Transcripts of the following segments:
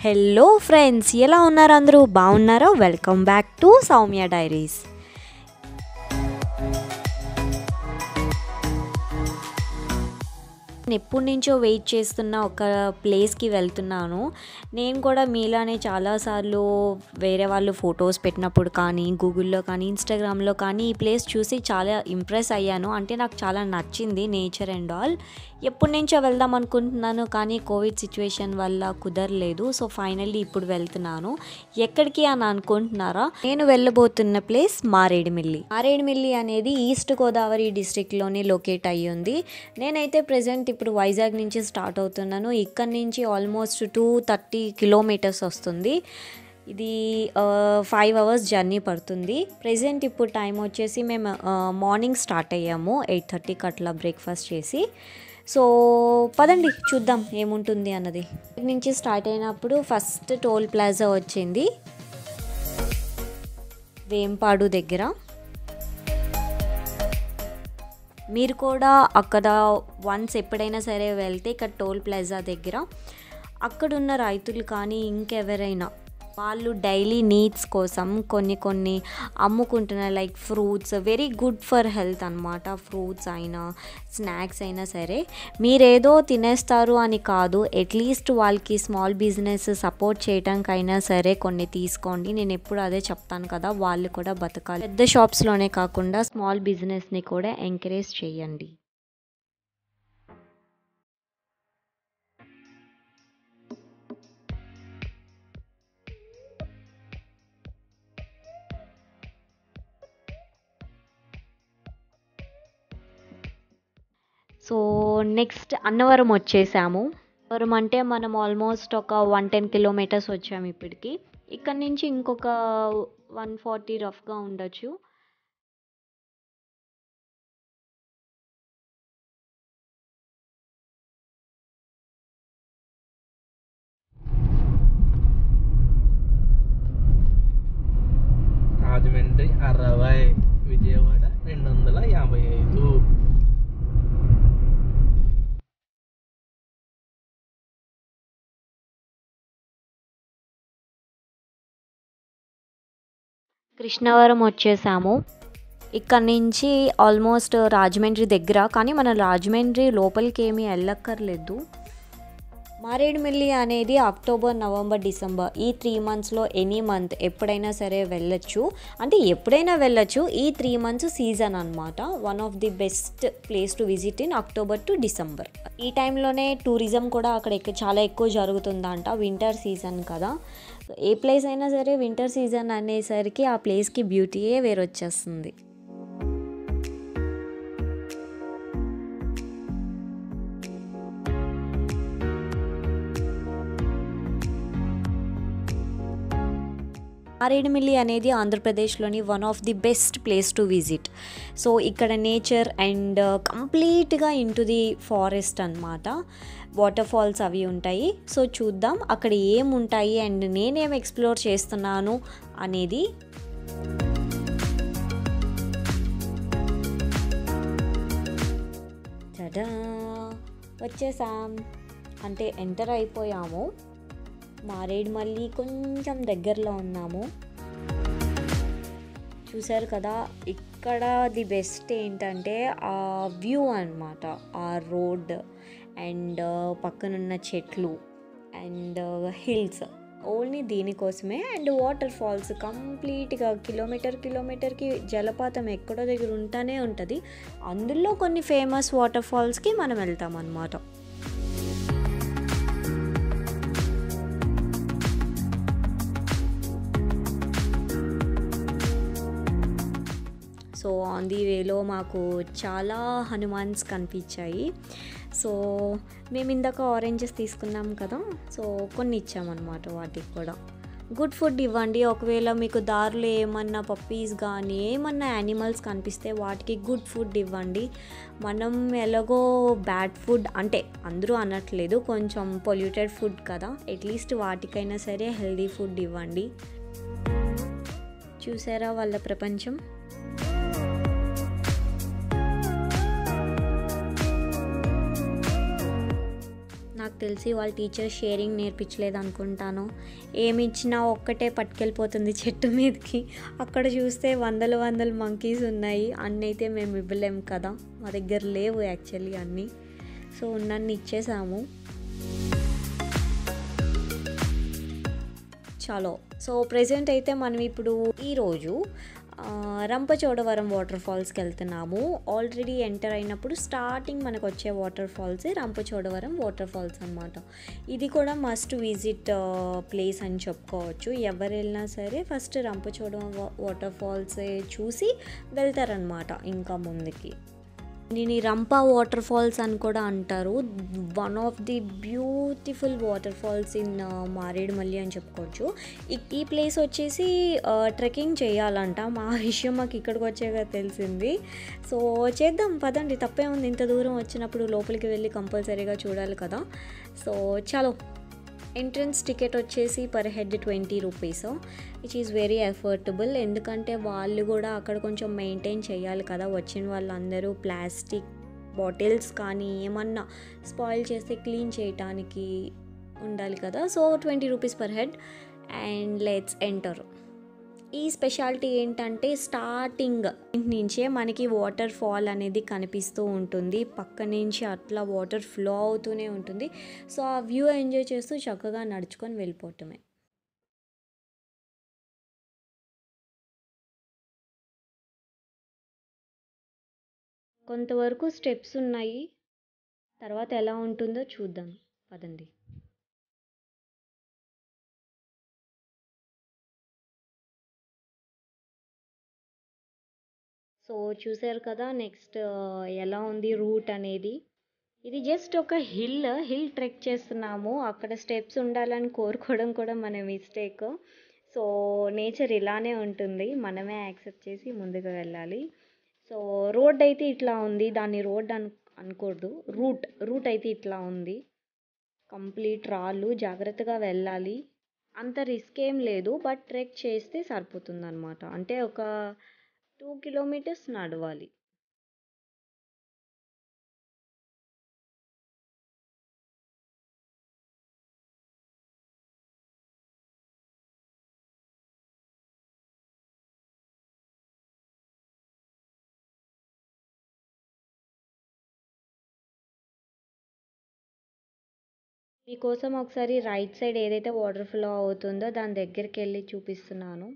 hello friends ఎలా ఉన్నారు అందరూ బాగున్నారా welcome back to Soumya diaries నేను ఎప్పటి నుంచో వెయిట్ చేస్తున్న ఒక ప్లేస్కి వెళ్తున్నాను నేను కూడా మీలానే చాలాసార్లు వేరే వాళ్ళు ఫొటోస్ పెట్టినప్పుడు కానీ గూగుల్లో కానీ ఇన్స్టాగ్రామ్లో కానీ ఈ ప్లేస్ చూసి చాలా ఇంప్రెస్ అయ్యాను అంటే నాకు చాలా నచ్చింది నేచర్ అండ్ ఆల్ ఎప్పటి నుంచో వెళ్దాం అనుకుంటున్నాను కానీ కోవిడ్ సిచ్యువేషన్ వల్ల కుదరలేదు సో ఫైనల్లీ ఇప్పుడు వెళ్తున్నాను ఎక్కడికి అని అనుకుంటున్నారా నేను వెళ్ళబోతున్న ప్లేస్ మారేడుమిల్లి మారేడుమిల్లి అనేది ఈస్ట్ గోదావరి డిస్ట్రిక్ట్లోనే లొకేట్ అయ్యి ఉంది నేనైతే ప్రజెంట్ ఇప్పుడు వైజాగ్ నుంచి స్టార్ట్ అవుతున్నాను ఇక్కడ నుంచి ఆల్మోస్ట్ టూ థర్టీ కిలోమీటర్స్ వస్తుంది ఇది ఫైవ్ అవర్స్ జర్నీ పడుతుంది ప్రజెంట్ ఇప్పుడు టైం వచ్చేసి మేము మార్నింగ్ స్టార్ట్ అయ్యాము ఎయిట్ థర్టీకి అట్లా బ్రేక్ఫాస్ట్ చేసి సో పదండి చూద్దాం ఏముంటుంది అన్నది ఇక్కడి నుంచి స్టార్ట్ అయినప్పుడు ఫస్ట్ టోల్ ప్లాజా వచ్చింది వేంపాడు దగ్గర మీరు కూడా అక్కడ వన్స్ ఎప్పుడైనా సరే వెళ్తే ఇక్కడ టోల్ ప్లాజా దగ్గర అక్కడున్న రైతులు కానీ ఇంకెవరైనా వాళ్ళు డైలీ నీడ్స్ కోసం కొన్ని కొన్ని అమ్ముకుంటున్నారు like fruits very good for health అనమాట ఫ్రూట్స్ అయినా స్నాక్స్ అయినా సరే మీరేదో తినేస్తారు అని కాదు అట్లీస్ట్ వాళ్ళకి స్మాల్ బిజినెస్ సపోర్ట్ చేయడానికైనా సరే కొన్ని తీసుకోండి నేను ఎప్పుడు అదే చెప్తాను కదా వాళ్ళు కూడా బతకాలి పెద్ద షాప్స్లోనే కాకుండా స్మాల్ బిజినెస్ని కూడా ఎంకరేజ్ చేయండి సో నెక్స్ట్ అన్నవరం వచ్చేసాము అన్నవరం అంటే మనం ఆల్మోస్ట్ ఒక వన్ టెన్ కిలోమీటర్స్ వచ్చాము ఇప్పటికి ఇక్కడ నుంచి ఇంకొక వన్ ఫార్టీ రఫ్గా ఉండొచ్చు రాజమండ్రి అరవై విజయవాడ రెండు వందల యాభై ఐదు కృష్ణవరం వచ్చేసాము ఇక్కడ నుంచి ఆల్మోస్ట్ రాజమండ్రి దగ్గర కానీ మనం రాజమండ్రి లోపలికి ఏమీ వెళ్ళక్కర్లేదు మారేడుమిల్లి అనేది అక్టోబర్ నవంబర్ డిసెంబర్ ఈ త్రీ మంత్స్లో ఎనీ మంత్ ఎప్పుడైనా సరే వెళ్ళొచ్చు అంటే ఎప్పుడైనా వెళ్ళొచ్చు ఈ త్రీ మంత్స్ సీజన్ అనమాట one of the best place to visit in October to December ఈ టైంలోనే టూరిజం కూడా అక్కడ ఎక్కువ చాలా ఎక్కువ జరుగుతుందంట వింటర్ సీజన్ కదా ఏ ప్లేస్ అయినా సరే వింటర్ సీజన్ అనేసరికి ఆ ప్లేస్కి బ్యూటీయే వేరొచ్చేస్తుంది మారేడుమిల్లి అనేది ఆంధ్రప్రదేశ్లోని one of the best place to visit so ఇక్కడ నేచర్ అండ్ కంప్లీట్గా ఇంటు ది ఫారెస్ట్ అనమాట వాటర్ ఫాల్స్ అవి ఉంటాయి సో చూద్దాం అక్కడ ఏముంటాయి అండ్ నేనేం ఎక్స్ప్లోర్ చేస్తున్నాను అనేది చడా వచ్చేసాం అంటే ఎంటర్ అయిపోయాము మారేడు మళ్ళీ కొంచెం దగ్గరలో ఉన్నాము చూసారు కదా ఇక్కడ ది బెస్ట్ ఏంటంటే ఆ వ్యూ అనమాట ఆ రోడ్ అండ్ పక్కనున్న చెట్లు అండ్ హిల్స్ ఓన్లీ దీనికోసమే అండ్ వాటర్ ఫాల్స్ కంప్లీట్గా కిలోమీటర్ కిలోమీటర్కి జలపాతం ఎక్కడో దగ్గర ఉంటానే ఉంటుంది అందులో కొన్ని ఫేమస్ వాటర్ ఫాల్స్కి మనం వెళ్తాం అన్నమాట సో ఆన్ ది వేలో మాకు చాలా హనుమాన్స్ కనిపించాయి సో మేము ఇందాక ఆరెంజెస్ తీసుకున్నాం కదా సో కొన్ని ఇచ్చామన్నమాట వాటికి కూడా గుడ్ ఫుడ్ ఇవ్వండి ఒకవేళ మీకు దారిలో ఏమన్నా పప్పీస్ కానీ ఏమన్నా యానిమల్స్ కనిపిస్తే వాటికి గుడ్ ఫుడ్ ఇవ్వండి మనం ఎలాగో బ్యాడ్ ఫుడ్ అంటే అందరూ అనట్లేదు కొంచెం పొల్యూటెడ్ ఫుడ్ కదా అట్లీస్ట్ వాటికైనా సరే హెల్దీ ఫుడ్ ఇవ్వండి చూసారా వాళ్ళ ప్రపంచం నాకు తెలిసి వాళ్ళ టీచర్ షేరింగ్ నేర్పించలేదు అనుకుంటాను ఏమి ఇచ్చినా ఒక్కటే పట్టుకెళ్ళిపోతుంది చెట్టు మీదకి అక్కడ చూస్తే వందల వందల మంకీస్ ఉన్నాయి అన్నీ అయితే మేము ఇవ్వలేము కదా మా దగ్గర లేవు యాక్చువల్లీ అన్నీ సో ఉన్నన్ని ఇచ్చేసాము చలో సో ప్రెసెంట్ అయితే మనం ఇప్పుడు ఈరోజు ఆ, రంపచోడవరం వాటర్ ఫాల్స్కి వెళ్తున్నాము ఆల్రెడీ ఎంటర్ అయినప్పుడు స్టార్టింగ్ మనకు వచ్చే water falls Rampachodavaram water falls అనమాట ఇది కూడా మస్ట్ విజిట్ ప్లేస్ అని చెప్పుకోవచ్చు ఎవరు వెళ్ళినా సరే ఫస్ట్ రంపచోడవరం వాటర్ ఫాల్స్ చూసి వెళ్తారనమాట ఇంకా ముందుకి దీని రంపా వాటర్ ఫాల్స్ అని కూడా అంటారు one of the beautiful water falls in Maredumilli అని చెప్పుకోవచ్చు ఈ- ఈ ప్లేస్ వచ్చేసి ట్రెక్కింగ్ చేయాలంట మా విషయం మాకు ఇక్కడికి వచ్చాక తెలిసింది సో చేద్దాం పదండి తప్పే ఉంది ఇంత దూరం వచ్చినప్పుడు లోపలికి వెళ్ళి కంపల్సరీగా చూడాలి కదా సో చలో ఎంట్రన్స్ టికెట్ వచ్చేసి per head twenty rupees which is very affordable ఎందుకంటే వాళ్ళు కూడా అక్కడ కొంచెం మెయింటైన్ చేయాలి కదా వచ్చిన వాళ్ళందరూ ప్లాస్టిక్ బాటిల్స్ కానీ ఏమన్నా స్పాయిల్ చేస్తే క్లీన్ చేయటానికి ఉండాలి కదా so twenty rupees per head and let's enter ఈ స్పెషాలిటీ ఏంటంటే స్టార్టింగ్ నుంచే మనకి వాటర్ ఫాల్ అనేది కనిపిస్తూ ఉంటుంది పక్క నుంచి అట్లా వాటర్ ఫ్లో అవుతూనే ఉంటుంది సో ఆ వ్యూ ఎంజాయ్ చేస్తూ చక్కగా నడుచుకొని వెళ్ళిపోవటమే కొంతవరకు స్టెప్స్ ఉన్నాయి తర్వాత ఎలా ఉంటుందో చూద్దాం పదండి సో చూసారు కదా నెక్స్ట్ ఎలా ఉంది రూట్ అనేది ఇది జస్ట్ ఒక హిల్ హిల్ ట్రెక్ చేస్తున్నాము అక్కడ స్టెప్స్ ఉండాలని కోరుకోవడం కూడా మన మిస్టేక్ సో నేచర్ ఇలానే ఉంటుంది మనమే యాక్సెప్ట్ చేసి ముందుకు వెళ్ళాలి సో రోడ్ అయితే ఇట్లా ఉంది దాన్ని రోడ్ అను అనుకోడు రూట్ రూట్ అయితే ఇట్లా ఉంది కంప్లీట్ రాళ్ళు జాగ్రత్తగా వెళ్ళాలి అంత రిస్క్ ఏం లేదు బట్ ట్రెక్ చేస్తే సరిపోతుంది అనమాట అంటే ఒక టూ కిలోమీటర్స్ నడవాలి మీకోసం ఒకసారి రైట్ సైడ్ ఏదైతే వాటర్ ఫ్లో అవుతుందో దాని దగ్గరికి వెళ్ళి చూపిస్తున్నాను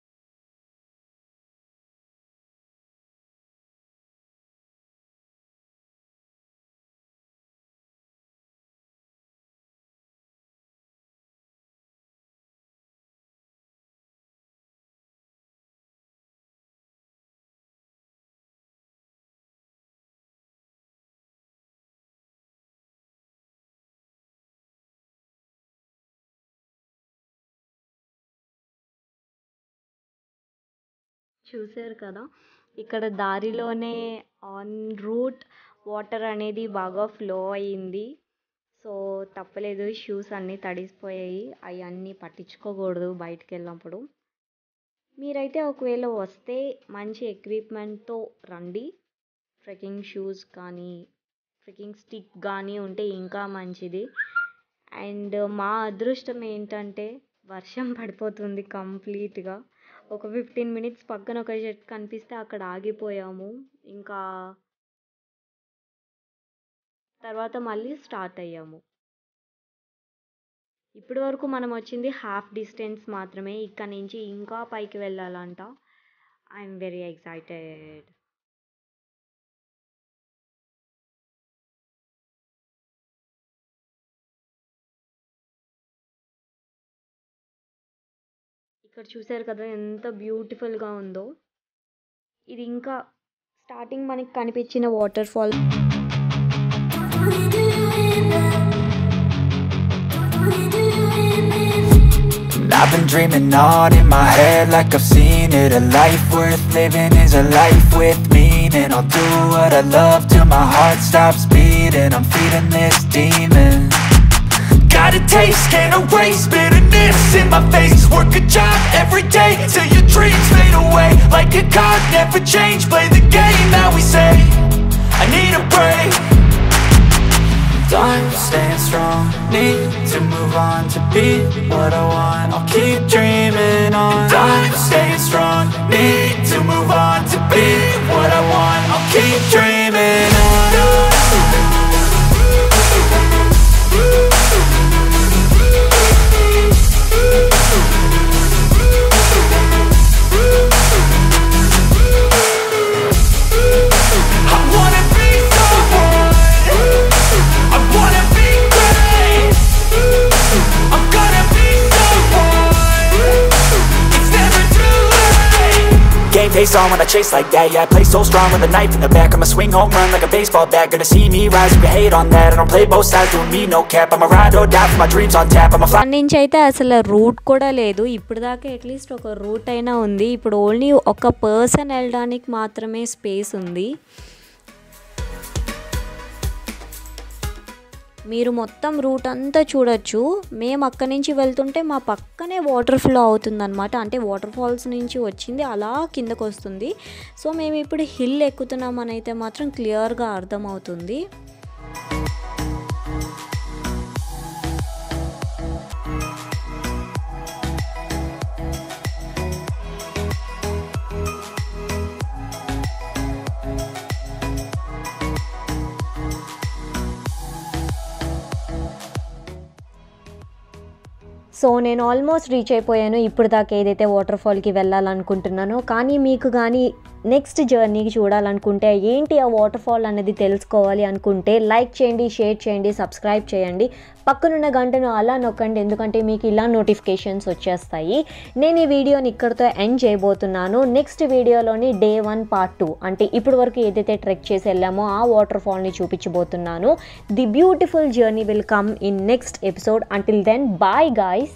చూసారు కదా ఇక్కడ దారిలోనే ఆన్ రూట్ వాటర్ అనేది బాగా ఫ్లో అయ్యింది సో తప్పలేదు షూస్ అన్నీ తడిసిపోయాయి అవి అన్నీ పట్టించుకోకూడదు బయటికి వెళ్ళినప్పుడు మీరైతే ఒకవేళ వస్తే మంచి ఎక్విప్మెంట్తో రండి ట్రెక్కింగ్ షూస్ కానీ ట్రెక్కింగ్ స్టిక్ కానీ ఉంటే ఇంకా మంచిది అండ్ మా అదృష్టం ఏంటంటే వర్షం పడిపోతుంది కంప్లీట్గా ఒక ఫిఫ్టీన్ మినిట్స్ పక్కన ఒక చెట్టు కనిపిస్తే అక్కడ ఆగిపోయాము ఇంకా తర్వాత మళ్ళీ స్టార్ట్ అయ్యాము ఇప్పటి వరకు మనం వచ్చింది హాఫ్ డిస్టెన్స్ మాత్రమే ఇక్కడ నుంచి ఇంకా పైకి వెళ్ళాలంట ఐఎమ్ వెరీ ఎక్సైటెడ్ ఇక్కడ చూసారు కదా ఎంత బ్యూటిఫుల్గా ఉందో ఇది ఇంకా స్టార్టింగ్ మనకి కనిపించిన water fall And I've been dreaming on in my head like I've seen it A life worth living is a life with meaning I'll do what I love till my heart stops beating I'm feeding this demon Got a taste, can't erase bitterness in my face Work a job every day till your dreams fade away Like a card, never change, play the game that we say I need a break done staying strong Need to move on to be what I want I'll keep dreaming on and I'm staying strong Need to move on to be what I want I'll keep dreaming on I wanna be someone I wanna be great I'm gonna be someone It's never too late Game face on when I chase like that Yeah, I play so strong with a knife in the back I'ma swing home run like a baseball bat Gonna see me rise, you can hate on that I don't play both sides, doing me no cap I'ma ride or die for my dreams on tap I'ma fly అక్కడి నుంచి అయితే అసలు route కూడా లేదు ఇప్పుడు దాకా at least ఒక route అయినా ఉంది ఇప్పుడు ఓన్లీ ఒక పర్సన్ వెళ్ళడానికి మాత్రమే స్పేస్ ఉంది మీరు మొత్తం రూట్ అంతా చూడొచ్చు మేము అక్కడి నుంచి వెళ్తుంటే మా పక్కనే వాటర్ ఫ్లో అవుతుందన్నమాట అంటే వాటర్ ఫాల్స్ నుంచి వచ్చింది అలా కిందకు వస్తుంది సో మేము ఇప్పుడు హిల్ ఎక్కుతున్నామని అయితే మాత్రం క్లియర్గా అర్థమవుతుంది సో నేను ఆల్మోస్ట్ రీచ్ అయిపోయాను ఇప్పుడు దాకా ఏదైతే వాటర్ ఫాల్కి వెళ్ళాలనుకుంటున్నానో కానీ మీకు కానీ నెక్స్ట్ జర్నీకి చూడాలనుకుంటే ఏంటి ఆ వాటర్ ఫాల్ అనేది తెలుసుకోవాలి అనుకుంటే లైక్ చేయండి షేర్ చేయండి సబ్స్క్రైబ్ చేయండి పక్కనున్న గంటను అలా నొక్కండి ఎందుకంటే మీకు ఇలా నోటిఫికేషన్స్ వచ్చేస్తాయి నేను ఈ వీడియోని ఇక్కడితో ఎండ్ చేయబోతున్నాను నెక్స్ట్ వీడియోలోని డే వన్ పార్ట్ టూ అంటే ఇప్పటి వరకు ఏదైతే ట్రెక్ చేసి వెళ్ళామో ఆ వాటర్ ఫాల్ని చూపించబోతున్నాను the beautiful journey will come in next episode until then bye guys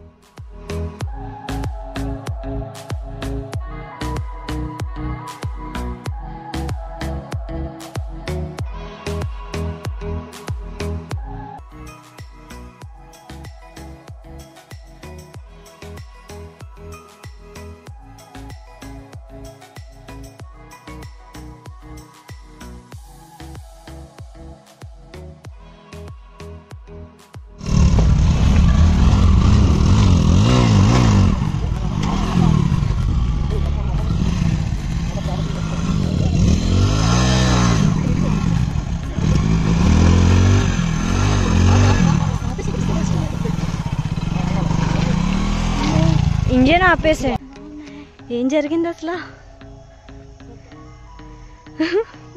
engine ఆపేసే ఏం జరిగింది అసలు